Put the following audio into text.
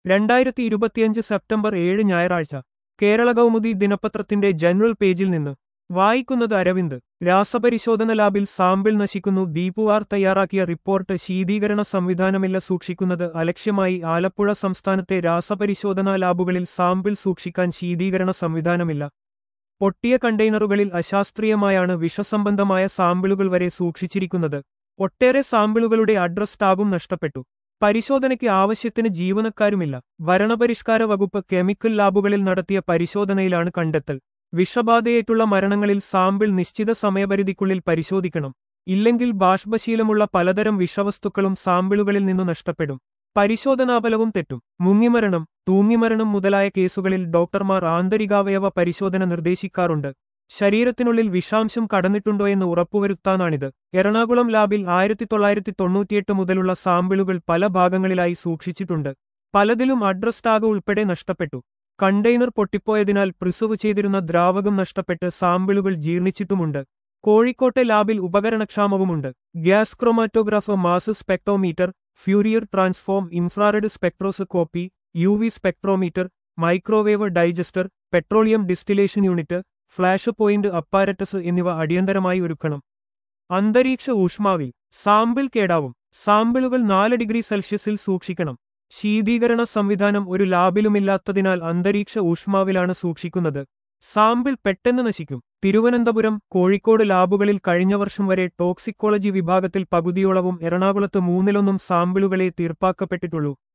രണ്ടായിരത്തി ഇരുപത്തിയഞ്ച് സെപ്റ്റംബർ ഏഴ് ഞായറാഴ്ച കേരള കൗമുദി ദിനപത്രത്തിന്റെ ജനറൽ പേജിൽ നിന്ന് വായിക്കുന്നത് അരവിന്ദ് രാസപരിശോധന ലാബിൽ സാമ്പിൾ നശിക്കുന്നു ദീപുവാർ തയ്യാറാക്കിയ റിപ്പോർട്ട് ശീതീകരണ സംവിധാനമില്ല സൂക്ഷിക്കുന്നത് അലക്ഷ്യമായി ആലപ്പുഴ സംസ്ഥാനത്തെ രാസപരിശോധനാ ലാബുകളിൽ സാമ്പിൾ സൂക്ഷിക്കാൻ ശീതീകരണ സംവിധാനമില്ല പൊട്ടിയ കണ്ടെയ്നറുകളിൽ അശാസ്ത്രീയമായാണ് വിഷസംബന്ധമായ സാമ്പിളുകൾ വരെ സൂക്ഷിച്ചിരിക്കുന്നത് ഒട്ടേറെ സാമ്പിളുകളുടെ അഡ്രസ് ടാഗും നഷ്ടപ്പെട്ടു പരിശോധനയ്ക്ക് ആവശ്യത്തിന് ജീവനക്കാരുമില്ല ഭരണപരിഷ്കാര വകുപ്പ് കെമിക്കൽ ലാബുകളിൽ നടത്തിയ പരിശോധനയിലാണ് കണ്ടെത്തൽ വിഷബാധയേറ്റുള്ള മരണങ്ങളിൽ സാമ്പിൾ നിശ്ചിത സമയപരിധിക്കുള്ളിൽ പരിശോധിക്കണം ഇല്ലെങ്കിൽ ബാഷ്പശീലമുള്ള പലതരം വിഷവസ്തുക്കളും സാമ്പിളുകളിൽ നിന്നു നഷ്ടപ്പെടും പരിശോധനാഫലവും തെറ്റും മുങ്ങിമരണം തൂങ്ങിമരണം മുതലായ കേസുകളിൽ ഡോക്ടർമാർ ആന്തരികാവയവ പരിശോധന നിർദ്ദേശിക്കാറുണ്ട് ശരീരത്തിനുള്ളിൽ വിഷാംശം കടന്നിട്ടുണ്ടോയെന്ന് ഉറപ്പുവരുത്താനാണിത് എറണാകുളം ലാബിൽ ആയിരത്തി തൊള്ളായിരത്തി തൊണ്ണൂറ്റിയെട്ട് മുതലുള്ള സാമ്പിളുകൾ പല ഭാഗങ്ങളിലായി സൂക്ഷിച്ചിട്ടുണ്ട് പലതിലും അഡ്രസ് ടാഗ് ഉൾപ്പെടെ നഷ്ടപ്പെട്ടു കണ്ടെയ്നർ പൊട്ടിപ്പോയതിനാൽ പ്രിസർവ് ചെയ്തിരുന്ന ദ്രാവകം നഷ്ടപ്പെട്ട് സാമ്പിളുകൾ ജീർണിച്ചിട്ടുമുണ്ട് കോഴിക്കോട്ടെ ലാബിൽ ഉപകരണക്ഷാമവുമുണ്ട് gas chromatograph mass spectrometer Fourier transform infrared spectroscopy U V spectrometer microwave digester petroleum distillation unit flash point apparatus എന്നിവ അടിയന്തരമായി ഒരുക്കണം അന്തരീക്ഷ ഊഷ്മാവിൽ സാമ്പിൾ കേടാവും സാമ്പിളുകൾ നാല് ഡിഗ്രി സെൽഷ്യസിൽ സൂക്ഷിക്കണം ശീതീകരണ സംവിധാനം ഒരു ലാബിലുമില്ലാത്തതിനാൽ അന്തരീക്ഷ ഊഷ്മാവിലാണ് സൂക്ഷിക്കുന്നത് സാമ്പിൾ പെട്ടെന്ന് നശിക്കും തിരുവനന്തപുരം കോഴിക്കോട് ലാബുകളിൽ കഴിഞ്ഞ വർഷം വരെ ടോക്സിക്കോളജി വിഭാഗത്തിൽ പകുതിയോളവും എറണാകുളത്ത് മൂന്നിലൊന്നും സാമ്പിളുകളെ തീർപ്പാക്കപ്പെട്ടിട്ടുള്ളൂ